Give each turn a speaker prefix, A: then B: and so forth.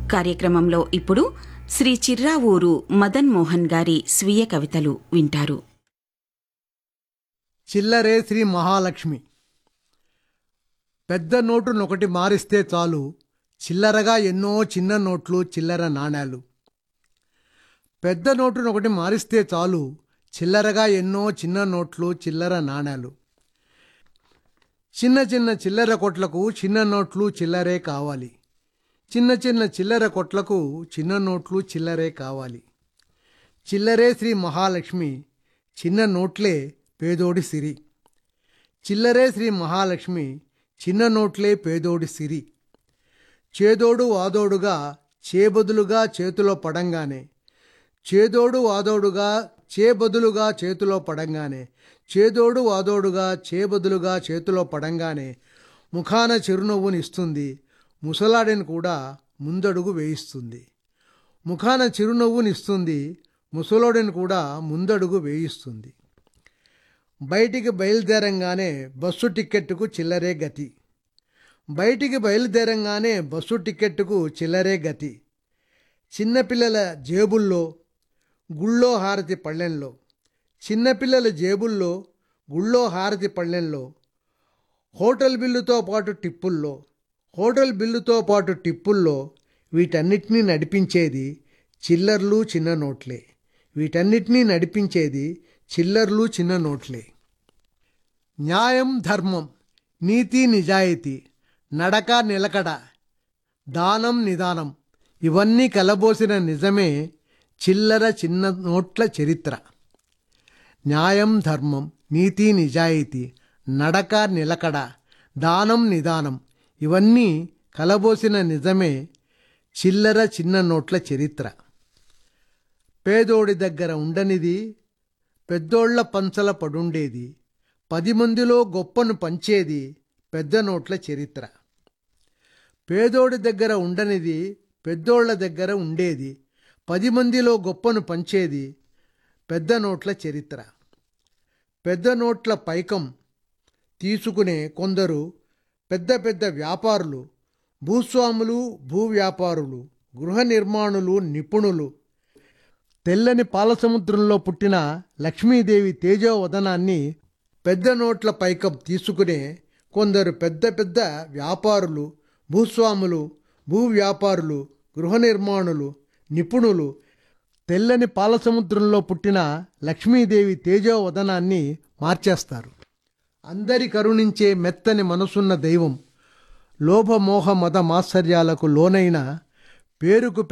A: కార్యక్రమంలో ఇప్పుడు శ్రీ చిర్రావూరు మదన్ మోహన్ గారి స్వీయ కవితలు వింటారు
B: చిల్లరే శ్రీ మహాలక్ష్మి పెద్ద నోటునొకటి మారిస్తే చాలు చిల్లరగా ఎన్నో చిన్న నోట్లు చిల్లర నాణేలు పెద్ద నోటునొకటి మారిస్తే చాలు చిల్లరగా ఎన్నో చిన్న నోట్లు చిల్లర నాణేలు చిన్న చిన్న చిల్లర కొట్లకు చిన్న నోట్లు చిల్లరే కావాలి చిన్న చిన్న చిల్లర కొట్లకు చిన్న నోట్లు చిల్లరే కావాలి చిల్లరే శ్రీ మహాలక్ష్మి చిన్న నోట్లే పేదోడి సిరి చిల్లరే శ్రీ మహాలక్ష్మి చిన్న నోట్లే పేదోడి సిరి చేదోడు వాదోడుగా చేబదులుగా చేతిలో పడంగానే చేదోడు వాదోడుగా చేబదులుగా చేతిలో పడంగానే చేదోడు వాదోడుగా చేబదులుగా చేతిలో పడంగానే ముఖాన చిరునవ్వునిస్తుంది ముసలాడిని కూడా ముందడుగు వేయిస్తుంది ముఖాన చిరునవ్వునిస్తుంది ముసలోడిని కూడా ముందడుగు వేయిస్తుంది బయటికి బయలుదేరంగానే బస్సు టిక్కెట్టుకు చిల్లరే గతి బయటికి బయలుదేరంగానే బస్సు టిక్కెట్టుకు చిల్లరే గతి చిన్నపిల్లల జేబుల్లో గుళ్ళో హారతి పళ్ళెంలో చిన్నపిల్లల జేబుల్లో గుళ్ళో హారతి పళ్ళెంలో హోటల్ బిల్లుతో పాటు టిప్పుల్లో హోటల్ బిల్లుతో పాటు టిప్పుల్లో వీటన్నిటినీ నడిపించేది చిల్లర్లు చిన్న నోట్లే వీటన్నిటినీ నడిపించేది చిల్లర్లు చిన్న నోట్లే న్యాయం ధర్మం నీతి నిజాయితీ నడక నిలకడ దానం నిదానం ఇవన్నీ కలబోసిన నిజమే చిల్లర చిన్న నోట్ల చరిత్ర న్యాయం ధర్మం నీతి నిజాయితీ నడక నిలకడ దానం నిదానం ఇవన్నీ కలబోసిన నిజమే చిల్లర చిన్న నోట్ల చరిత్ర పేదోడి దగ్గర ఉండనిది పెద్దోళ్ల పంచల పడుండేది పది మందిలో గొప్పను పంచేది పెద్ద నోట్ల చరిత్ర పేదోడి దగ్గర ఉండనిది పెద్దోళ్ల దగ్గర ఉండేది పది మందిలో గొప్పను పంచేది పెద్ద నోట్ల చరిత్ర పెద్ద నోట్ల పైకం తీసుకునే కొందరు పెద్ద పెద్ద వ్యాపారులు భూస్వాములు భూ వ్యాపారులు గృహ నిర్మాణులు నిపుణులు తెల్లని పాలసముద్రంలో పుట్టిన లక్ష్మీదేవి తేజోవదనాన్ని పెద్ద నోట్ల పైకం తీసుకునే కొందరు పెద్ద పెద్ద వ్యాపారులు భూస్వాములు భూ వ్యాపారులు గృహ నిర్మాణులు నిపుణులు తెల్లని పాలసముద్రంలో పుట్టిన లక్ష్మీదేవి తేజోవదనాన్ని మార్చేస్తారు అందరి కరుణించే మెత్తని మనసున్న దైవం లోభమోహ మద మాత్సర్యాలకు లోనైన పేరుకు